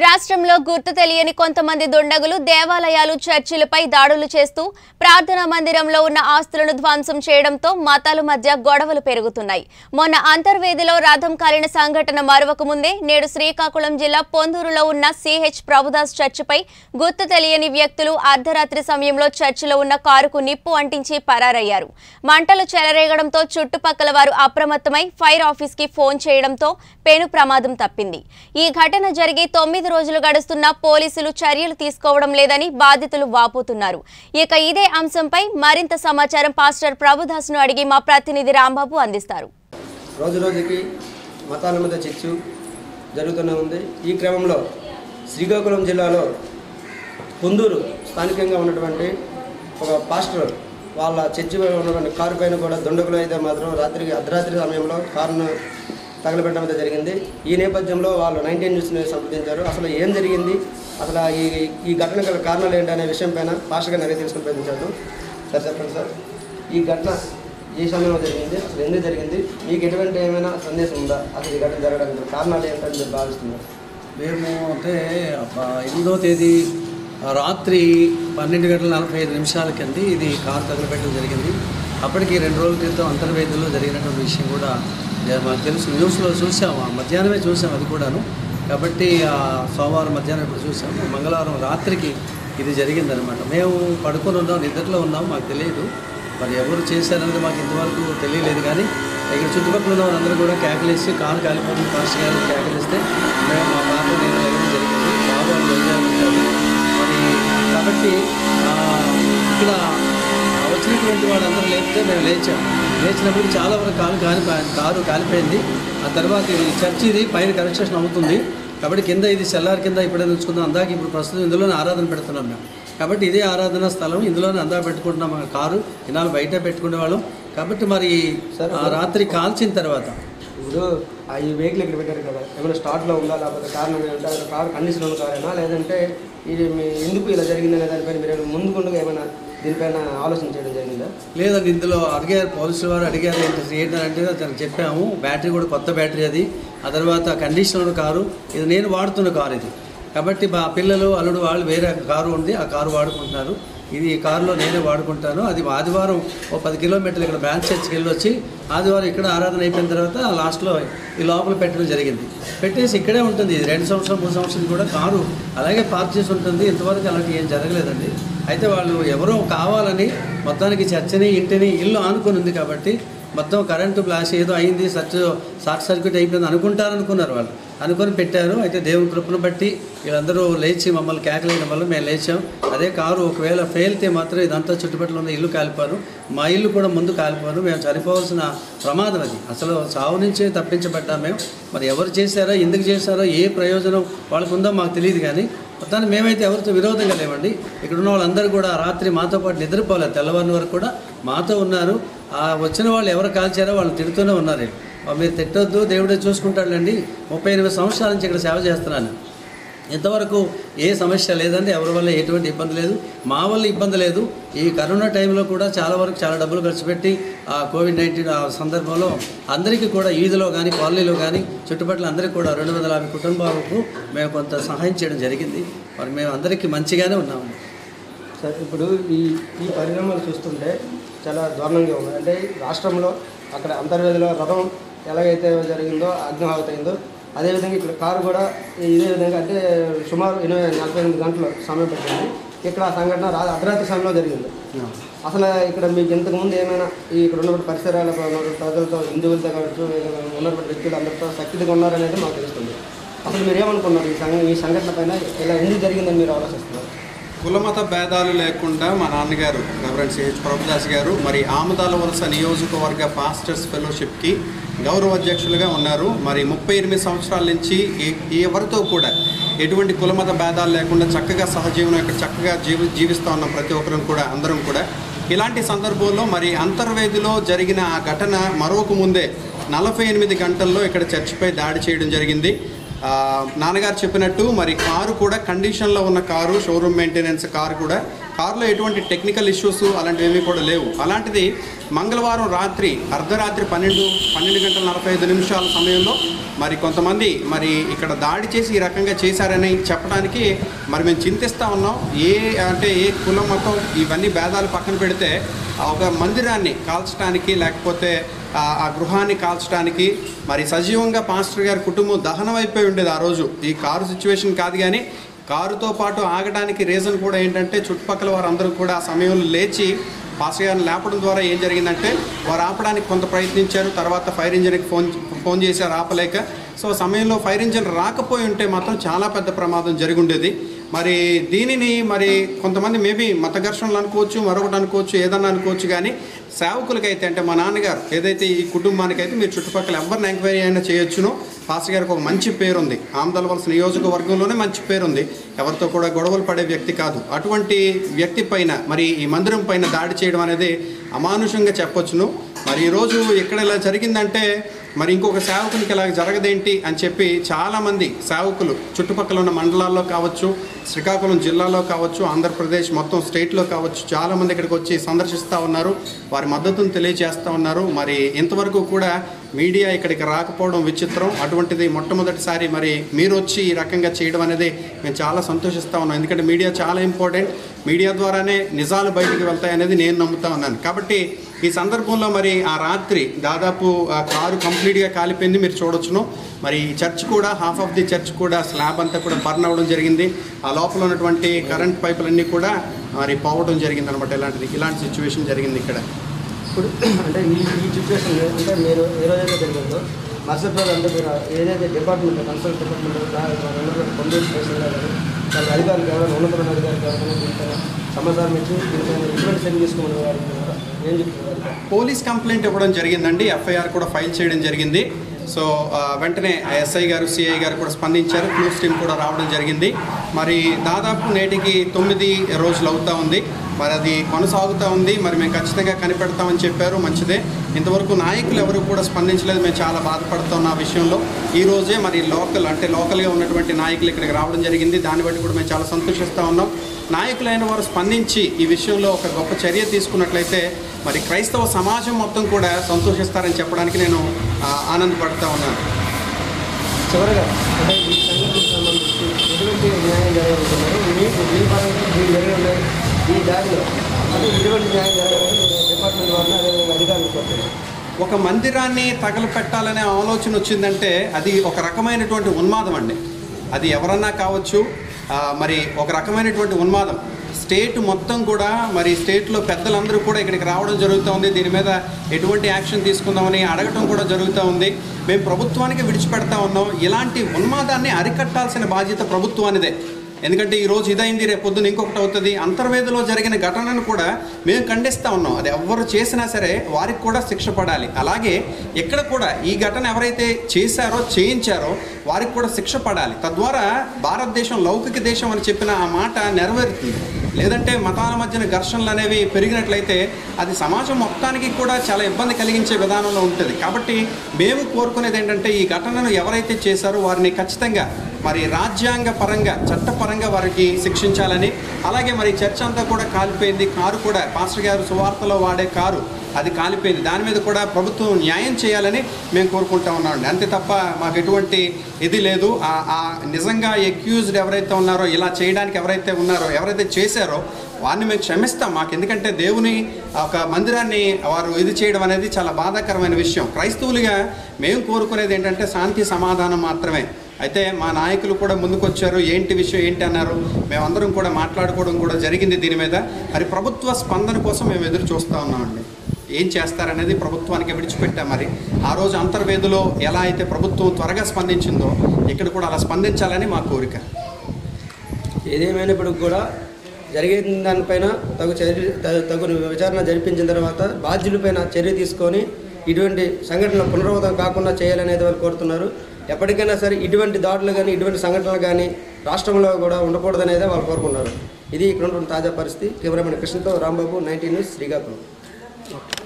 రాష్ట్రంలో గుర్తు తెలియని కొంతమంది దుండగులు దేవాలయాలు చర్చిలపై దాడులు చేస్తూ ప్రార్థనా మందిరంలో ఉన్న ఆస్తులను ధ్వంసం చేయడంతో మతాల మధ్య గొడవలు పెరుగుతున్నాయి మొన్న అంతర్వేదిలో రథం కాలిన సంఘటన మరొక ముందే నేడు శ్రీకాకుళం జిల్లా పొందూరులో ఉన్న సిహెచ్ ప్రభుదాస్ చర్చిపై గుర్తు తెలియని వ్యక్తులు అర్ధరాత్రి సమయంలో చర్చిలో ఉన్న కారుకు నిప్పు అంటించి పరారయ్యారు మంటలు చెలరేగడంతో చుట్టుపక్కల వారు అప్రమత్తమై ఫైర్ ఆఫీస్ కి ఫోన్ చేయడంతో పెను ప్రమాదం తప్పింది ఈ ఘటన జరిగి తొమ్మిది రోజులు గడుస్తున్నా పోలీసులు చర్యలు తీసుకోవడం లేదని బాధితులు వాపోతున్నారు ఇక ఇదే అంశంపై మరింత సమాచారం పాస్టర్ ప్రభుదాస్ ను అడిగి మా ప్రతినిధి రాంబాబు అందిస్తారు రోజు రోజుకి మతాల మధ్య చర్చు జరుగుతూనే ఉంది ఈ క్రమంలో శ్రీకాకుళం జిల్లాలో పొందూరు స్థానికంగా ఉన్నటువంటి ఒక పాస్టర్ వాళ్ళ చర్చి పైన ఉన్నటువంటి కారు పైన కూడా దుండగులు అయితే మాత్రం రాత్రికి అర్ధరాత్రి సమయంలో కారును తగలబెట్టడం అయితే జరిగింది ఈ నేపథ్యంలో వాళ్ళు నైన్టీన్ న్యూస్ని సంప్రదించారు అసలు ఏం జరిగింది అసలు ఈ ఈ ఘటన గల కారణాలు ఏంటి అనే విషయం పైన పాస్టర్ గారిని అడిగి తెలుసుకుని ప్రయత్నించారు సార్ చెప్పండి సార్ ఈ ఘటన ఏ సమయంలో జరిగింది అసలు ఎందుకు జరిగింది మీకు ఎటువంటి ఏమైనా సందేశం ఉందా అసలు ఈ ఘటన జరగడానికి కారణాలు ఏంటని మీరు భావిస్తున్నారు మేము అంటే ఆ, ఎనిమిదో తేదీ ఆ, రాత్రి పన్నెండు గంటల నలభై ఐదు నిమిషాలకండి ఇది కారు తగలబెట్టడం జరిగింది అప్పటికి రెండు రోజుల క్రితం అంతర్వేదిలో జరిగినటువంటి విషయం కూడా జ- మాకు తెలుసు న్యూస్లో చూసాము ఆ మధ్యాహ్నమే చూసాము అది కూడాను కాబట్టి ఆ సోమవారం మధ్యాహ్నం ఇప్పుడు చూసాము మంగళవారం రాత్రికి ఇది జరిగిందనమాట మేము పడుకొని ఉన్నాం నిద్రలో ఉన్నాం మాకు తెలియదు మరి ఎవరు చేశారనేది మాకు ఇంతవరకు తెలియలేదు కానీ ఇక్కడ చుట్టుపక్కల ఉన్న వాళ్ళందరూ కూడా కేకలేసి కాలు కాలిపోతుంది ఫాస్ట్ గారు కేకలిస్తే మేము మా పాప నేను వెళ్ళడం జరిగింది బాబు వాళ్ళు వెళ్ళారు ఉంటారు. మరి కాబట్టి ఆ, ఇక్కడ వచ్చినటువంటి వాళ్ళందరూ లేపితే మేము లేచాం లేచినప్పుడు చాలా వరకు కాలు కాలిపోయింది కారు కాలిపోయింది ఆ తర్వాత ఇది చర్చిది పైన కన్స్ట్రక్షన్ అవుతుంది కాబట్టి కింద ఇది సెల్లార్ కింద ఇప్పుడే ఉంచుకుందాం అందాక ఇప్పుడు ప్రస్తుతం ఇందులోనే ఆరాధన పెడుతున్నాం మేము కాబట్టి ఇదే ఆరాధన స్థలం ఇందులోనే అందా పెట్టుకుంటున్నాం ఆ కారు ఇన్నాళ్ళు బయట పెట్టుకునేవాళ్ళం కాబట్టి మరి సరే. ఆ రాత్రి కాల్చిన తర్వాత ఇప్పుడు ఆ ఈ వెహికల్ ఇక్కడ పెట్టారు కదా ఏమైనా స్టార్ట్లో ఉందా లేకపోతే కారణం ఏంటంటే అది కార్ కండిషన్ ఉన్న కారేనా లేదంటే ఇది మీ ఎందుకు ఇలా జరిగిందనే దానిపైన మీరు ఏమైనా ముందుకుండగా ఏమైనా దీనిపైన ఆలోచన చేయడం జరిగిందా లేదండి ఇందులో అడిగారు పోలీసుల వారు అడిగారు ఏంటి ఏంటంటే అతను చెప్పాము బ్యాటరీ కూడా కొత్త బ్యాటరీ అది ఆ తర్వాత కండిషనర్ కారు ఇది నేను వాడుతున్న కారు ఇది కాబట్టి మా పిల్లలు అల్లుడు వాళ్ళు వేరే కారు ఉంది ఆ కారు వాడుకుంటున్నారు ఇది ఈ కారులో నేనే వాడుకుంటాను అది ఆదివారం ఓ పది కిలోమీటర్లు ఇక్కడ బ్రాంచ్ చర్చ్కి వెళ్ళి వచ్చి ఆదివారం ఇక్కడ ఆరాధన అయిపోయిన తర్వాత లాస్ట్లో ఈ లోపల పెట్టడం జరిగింది పెట్టేసి ఇక్కడే ఉంటుంది ఇది రెండు సంవత్సరం మూడు సంవత్సరం కూడా కారు అలాగే పార్క్ చేసి ఉంటుంది ఇంతవరకు అలాంటి ఏం జరగలేదండి అయితే వాళ్ళు ఎవరో కావాలని మొత్తానికి చర్చని ఇంటిని ఇల్లు ఆనుకొని ఉంది కాబట్టి మొత్తం కరెంటు బ్లాస్ట్ ఏదో అయింది సచ్ షార్ట్ సర్క్యూట్ అయిపోయింది అనుకుంటారనుకున్నారు వాళ్ళు అనుకొని పెట్టారు అయితే దేవుని కృపను బట్టి వీళ్ళందరూ లేచి మమ్మల్ని కేకలేయడం వల్ల మేము లేచాం అదే కారు ఒకవేళ ఫెయిల్తే మాత్రం ఇదంతా చుట్టుపక్కల ఉన్న ఇల్లు కాలిపోను మా ఇల్లు కూడా ముందు కాలిపోను మేము చనిపోవాల్సిన ప్రమాదం అది అసలు చావు నుంచే తప్పించబడ్డాం మేము మరి ఎవరు చేశారో ఎందుకు చేశారో ఏ ప్రయోజనం వాళ్ళకు ఉందో మాకు తెలియదు కానీ మొత్తాన్ని మేమైతే ఎవరితో విరోధంగా లేవండి ఇక్కడ ఉన్న వాళ్ళందరూ కూడా రాత్రి మాతో పాటు నిద్రపోలేదు తెల్లవారిన వరకు కూడా మాతో ఉన్నారు ఆ వచ్చిన వాళ్ళు ఎవరు కాల్చారో వాళ్ళు తిడుతూనే ఉన్నారు "ఆ, మీరు తిట్టొద్దు దేవుడే చూసుకుంటాడులేండి ముప్పై ఎనిమిది సంవత్సరాల నుంచి ఇక్కడ సేవ చేస్తున్నాను ఇంతవరకు ఏ సమస్య లేదండి ఎవరి వల్ల ఎటువంటి ఇబ్బంది లేదు మా వల్ల ఇబ్బంది లేదు ఈ కరోనా టైంలో కూడా చాలా వరకు చాలా డబ్బులు ఖర్చు పెట్టి ఆ కోవిడ్ నైన్టీన్ ఆ సందర్భంలో అందరికీ కూడా ఈదులో కానీ కాలనీలో కానీ చుట్టుపక్కల అందరికీ కూడా రెండు వందల యాభై కుటుంబాలకు మేము కొంత సహాయం చేయడం జరిగింది మరి మేము అందరికీ మంచిగానే ఉన్నాము సార్ ఇప్పుడు ఈ ఈ పరిణామాలు చూస్తుంటే చాలా దారుణంగా ఉంది అంటే రాష్ట్రంలో అక్కడ అంతర్వేదిలో రథం ఎలాగైతే జరిగిందో అగ్నిహావతి అయిందో అదేవిధంగా ఇక్కడ కారు కూడా ఇదే విధంగా అంటే సుమారు ఎనిమిది నలభై ఎనిమిది గంటలు సమయం పట్టింది ఇక్కడ ఆ సంఘటన రా అర్ధరాత్రి సమయంలో జరిగింది అసలు ఇక్కడ మీకు ఇంతకుముందు ఏమైనా ఈ ఇక్కడ ఉన్నటువంటి పరిసరాలకు ఉన్నటువంటి ప్రజలతో హిందువులతో కావచ్చు ఉన్నటువంటి వ్యక్తులు అందరితో సఖ్యతగా ఉన్నారనేది మాకు తెలుస్తుంది అసలు మీరు ఏమనుకున్నారు ఈ సంఘ ఈ సంఘటన పైన ఇలా ఎందుకు జరిగిందని మీరు ఆలోచిస్తున్నారు కులమత భేదాలు లేకుండా మా నాన్నగారు రెవరెండ్ సిహెచ్ ప్రభుదాస్ గారు మరి ఆమదాల వలస నియోజకవర్గ పాస్టర్స్ ఫెలోషిప్కి గౌరవ అధ్యక్షులుగా ఉన్నారు మరి ముప్పై ఎనిమిది సంవత్సరాల నుంచి ఏ- ఎవరితో కూడా ఎటువంటి కులమత భేదాలు లేకుండా చక్కగా సహజీవనం ఇక్కడ చక్కగా జీవి జీవిస్తూ ఉన్నాం ప్రతి ఒక్కరం కూడా అందరం కూడా ఇలాంటి సందర్భంలో మరి అంతర్వేదిలో జరిగిన ఆ ఘటన మరొక ముందే నలభై ఎనిమిది గంటల్లో ఇక్కడ చర్చిపై దాడి చేయడం జరిగింది ఆ, నాన్నగారు చెప్పినట్టు మరి కారు కూడా కండిషన్లో ఉన్న కారు షోరూమ్ మెయింటెనెన్స్ కారు కూడా కారులో ఎటువంటి టెక్నికల్ ఇష్యూస్ అలాంటివి ఏమీ కూడా లేవు అలాంటిది మంగళవారం రాత్రి అర్ధరాత్రి పన్నెండు పన్నెండు గంటల నలభై ఐదు నిమిషాల సమయంలో మరి కొంతమంది మరి ఇక్కడ దాడి చేసి ఈ రకంగా చేశారని చెప్పడానికి మరి మేము చింతిస్తూ ఉన్నాం ఏ అంటే ఏ కులం మతం ఇవన్నీ భేదాలు పక్కన పెడితే ఆ ఒక మందిరాన్ని కాల్చడానికి లేకపోతే ఆ ఆ గృహాన్ని కాల్చడానికి మరి సజీవంగా పాస్టర్ గారి కుటుంబం దహనం అయిపోయి ఉండేది ఆ రోజు ఈ కారు సిచ్యువేషన్ కాదు కానీ కారుతో పాటు ఆగడానికి రీజన్ కూడా ఏంటంటే చుట్టుపక్కల వారందరూ కూడా ఆ సమయంలో లేచి పాస్టర్ గారిని లేపడం ద్వారా ఏం జరిగిందంటే వారు ఆపడానికి కొంత ప్రయత్నించారు తర్వాత ఫైర్ ఇంజిన్కి ఫోన్ ఫోన్ చేశారు ఆపలేక సో ఆ సమయంలో ఫైర్ ఇంజిన్ రాకపోయి ఉంటే మాత్రం చాలా పెద్ద ప్రమాదం జరిగి ఉండేది మరి దీనిని మరి కొంతమంది మేబీ మత ఘర్షణలు అనుకోవచ్చు మరొకటి అనుకోవచ్చు ఏదన్నా అనుకోవచ్చు కానీ సేవకులకైతే అంటే మా నాన్నగారు ఏదైతే ఈ కుటుంబానికైతే మీరు చుట్టుపక్కల ఎవరిని ఎంక్వైరీ అయినా చేయొచ్చును పాస్టర్ గారికి ఒక మంచి పేరుంది ఆమదల వలస నియోజకవర్గంలోనే మంచి పేరుంది ఎవరితో కూడా గొడవలు పడే వ్యక్తి కాదు అటువంటి వ్యక్తి పైన మరి ఈ మందిరం పైన దాడి చేయడం అనేది అమానుషంగా చెప్పొచ్చును మరి ఈరోజు ఇక్కడ ఇలా జరిగిందంటే మరి ఇంకొక సేవకునికి ఇలా జరగదేంటి అని చెప్పి చాలామంది సేవకులు చుట్టుపక్కల ఉన్న మండలాల్లో కావచ్చు శ్రీకాకుళం జిల్లాలో కావచ్చు ఆంధ్రప్రదేశ్ మొత్తం స్టేట్లో కావచ్చు చాలామంది ఇక్కడికి వచ్చి సందర్శిస్తూ ఉన్నారు వారి మద్దతును తెలియజేస్తూ ఉన్నారు మరి ఇంతవరకు కూడా మీడియా ఇక్కడికి రాకపోవడం విచిత్రం అటువంటిది మొట్టమొదటిసారి మరి మీరు వచ్చి ఈ రకంగా చేయడం అనేది మేము చాలా సంతోషిస్తూ ఉన్నాం ఎందుకంటే మీడియా చాలా ఇంపార్టెంట్ మీడియా ద్వారానే నిజాలు బయటికి వెళ్తాయనేది నేను నమ్ముతా ఉన్నాను కాబట్టి ఈ సందర్భంలో మరి ఆ రాత్రి దాదాపు ఆ కారు కంప్లీట్గా కాలిపోయింది మీరు చూడొచ్చును మరి ఈ చర్చ్ కూడా హాఫ్ ఆఫ్ ది చర్చ్ కూడా స్లాబ్ అంతా కూడా బర్న్ అవ్వడం జరిగింది ఆ లోపల ఉన్నటువంటి కరెంట్ పైపులన్నీ కూడా మరి పోవడం జరిగింది అనమాట ఇలాంటిది ఇలాంటి సిచ్యువేషన్ జరిగింది ఇక్కడ ఇప్పుడు అంటే ఈ ఈ సిచ్యువేషన్ అంటే మీరు ఏ రోజైతే జరిగిందో మరుసటి రోజు అంటే మీరు ఏదైతే డిపార్ట్మెంట్ కన్సల్ట్ డిపార్ట్మెంట్ పొందూరు స్టేషన్లో కానీ వాళ్ళ అధికారులకు ఎవరైనా ఉన్నతమైన అధికారులకు ఎవరైనా దీనిపైన సమాచారం ఇచ్చి దీనిపైన ఎటువంటి చర్య తీసుకోమని వారికి ఏం చెప్తున్నారు అధికారులు? పోలీస్ కంప్లైంట్ ఇవ్వడం జరిగిందండి ఎఫ్ఐఆర్ కూడా ఫైల్ చేయడం జరిగింది సో ఆ, వెంటనే ఎస్ఐ గారు సిఐ గారు కూడా స్పందించారు క్లూస్ టీం కూడా రావడం జరిగింది మరి దాదాపు నేటికి తొమ్మిది రోజులు అవుతా ఉంది మరి అది కొనసాగుతూ ఉంది మరి మేము ఖచ్చితంగా కనిపెడతామని చెప్పారు మంచిదే ఇంతవరకు నాయకులు ఎవరు కూడా స్పందించలేదు మేము చాలా బాధపడుతున్నాం ఆ విషయంలో ఈ రోజే మరి లోకల్ అంటే లోకల్గా ఉన్నటువంటి నాయకులు ఇక్కడికి రావడం జరిగింది దాన్ని బట్టి కూడా మేము చాలా సంతోషిస్తూ ఉన్నాం నాయకులైన వారు స్పందించి ఈ విషయంలో ఒక గొప్ప చర్య తీసుకున్నట్లయితే మరి క్రైస్తవ సమాజం మొత్తం కూడా సంతోషిస్తారని చెప్పడానికి నేను ఆ, ఆనందపడుతూ ఉన్నాను చివరగా అంటే ఈ సంఘటనకు సంబంధించి ఎటువంటి న్యాయం జరగాలనుకున్నారు మీకు మీ పరంగా మీరు జరిగి ఉన్నాయి ఈ దారిలో అంటే ఎటువంటి న్యాయం జరగాలని మీరు డిపార్ట్మెంట్ వారిని అదేవిధంగా అధికారులు కోరుతున్నారు ఒక మందిరాన్ని తగలపెట్టాలనే ఆలోచన వచ్చిందంటే అది ఒక రకమైనటువంటి ఉన్మాదం అండి అది ఎవరన్నా కావచ్చు ఆ, మరి ఒక రకమైనటువంటి ఉన్మాదం స్టేట్ మొత్తం కూడా మరి స్టేట్లో పెద్దలందరూ కూడా ఇక్కడికి రావడం జరుగుతూ ఉంది దీని మీద ఎటువంటి యాక్షన్ తీసుకుందామని అడగటం కూడా జరుగుతూ ఉంది మేము ప్రభుత్వానికి విడిచిపెడతా ఉన్నాం ఇలాంటి ఉన్మాదాన్ని అరికట్టాల్సిన బాధ్యత ప్రభుత్వానిదే ఎందుకంటే ఈ రోజు ఇదైంది రేపు పొద్దున ఇంకొకటి అవుతుంది అంతర్వేదిలో జరిగిన ఘటనను కూడా మేము ఖండిస్తూ ఉన్నాం అది ఎవరు చేసినా సరే వారికి కూడా శిక్ష పడాలి అలాగే ఇక్కడ కూడా ఈ ఘటన ఎవరైతే చేశారో చేయించారో వారికి కూడా శిక్ష పడాలి తద్వారా భారతదేశం లౌకిక దేశం అని చెప్పిన ఆ మాట నెరవేరుతుంది లేదంటే మతాల మధ్యన ఘర్షణలు అనేవి పెరిగినట్లయితే అది సమాజం మొత్తానికి కూడా చాలా ఇబ్బంది కలిగించే విధానంలో ఉంటుంది కాబట్టి మేము కోరుకునేది ఏంటంటే ఈ ఘటనను ఎవరైతే చేశారో వారిని ఖచ్చితంగా మరి రాజ్యాంగ పరంగా చట్టపరంగా వారికి శిక్షించాలని అలాగే మరి చర్చ అంతా కూడా కాలిపోయింది కారు కూడా పాస్టర్ గారు సువార్తలో వాడే కారు అది కాలిపోయింది దాని మీద కూడా ప్రభుత్వం న్యాయం చేయాలని మేము కోరుకుంటా ఉన్నామండి అంతే తప్ప మాకు ఎటువంటి ఇది లేదు ఆ- ఆ నిజంగా ఎక్యూజ్డ్ ఎవరైతే ఉన్నారో ఇలా చేయడానికి ఎవరైతే ఉన్నారో ఎవరైతే చేశారో వారిని మేము క్షమిస్తాం మాకు ఎందుకంటే దేవుని ఒక మందిరాన్ని వారు ఇది చేయడం అనేది చాలా బాధాకరమైన విషయం క్రైస్తవులుగా మేము కోరుకునేది ఏంటంటే శాంతి సమాధానం మాత్రమే అయితే మా నాయకులు కూడా ముందుకొచ్చారు ఏంటి విషయం ఏంటి అన్నారు మేమందరం కూడా మాట్లాడుకోవడం కూడా జరిగింది దీని మీద మరి ప్రభుత్వ స్పందన కోసం మేము ఎదురు చూస్తూ ఉన్నామండి ఏం చేస్తారనేది ప్రభుత్వానికి విడిచిపెట్టాం మరి ఆ రోజు అంతర్వేదిలో ఎలా అయితే ప్రభుత్వం త్వరగా స్పందించిందో ఇక్కడ కూడా అలా స్పందించాలని మా కోరిక ఏదేమైనప్పటికి కూడా జరిగిన దానిపైన తగు చర్య త- తగు విచారణ జరిపించిన తర్వాత బాధ్యులపైన చర్య తీసుకొని ఇటువంటి సంఘటనలు పునరావృతం కాకుండా చేయాలనేది వాళ్ళు కోరుతున్నారు ఎప్పటికైనా సరే ఇటువంటి దాడులు కానీ ఇటువంటి సంఘటనలు కానీ రాష్ట్రంలో కూడా ఉండకూడదనేదే వాళ్ళు కోరుకున్నారు ఇది ఇక్కడ ఉన్నటువంటి తాజా పరిస్థితి కెమెరామెన్ కృష్ణతో రాంబాబు నైన్టీన్ న్యూస్ శ్రీకాకుళం